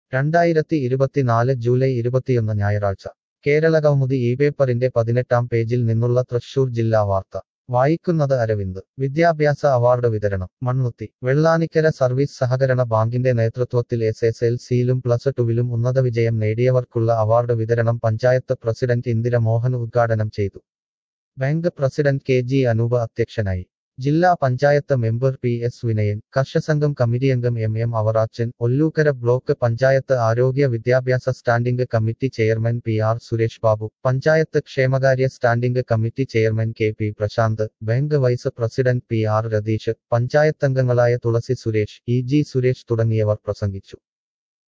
രണ്ടായിരത്തി ഇരുപത്തിനാല് ജൂലൈ ഇരുപത്തിയൊന്ന് ഞായറാഴ്ച കേരള കൗമുദി ഈ പേപ്പറിന്റെ പതിനെട്ടാം പേജിൽ നിന്നുള്ള തൃശൂർ ജില്ലാ വാർത്ത വായിക്കുന്നത് അരവിന്ദ് വിദ്യാഭ്യാസ അവാർഡ് വിതരണം മണ്ണുത്തി വെള്ളാനിക്കര സർവീസ് സഹകരണ ബാങ്കിന്റെ നേതൃത്വത്തിൽ എസ് എസ് എൽ സിയിലും പ്ലസ് ടുവിലും ഉന്നത വിജയം നേടിയവർക്കുള്ള അവാർഡ് വിതരണം പഞ്ചായത്ത് പ്രസിഡന്റ് ഇന്ദിര മോഹൻ ഉദ്ഘാടനം ചെയ്തു bank president K G Anoopa അധ്യക്ഷനായി ജില്ലാ panchayat member P S Vinayan കർഷസംഘം കമ്മിറ്റിയംഗം M M Avarachan Ollukkara block panchayat ആരോഗ്യ വിദ്യാഭ്യാസ standing committee chairman P R Suresh Babu panchayat ക്ഷേമകാര്യ standing committee chairman K P Prashanth bank vice president P R Ratheesh പഞ്ചായത്തംഗങ്ങളായ തുളസി സുരേഷ് ഇ ജി സുരേഷ് തുടങ്ങിയവർ പ്രസംഗിച്ചു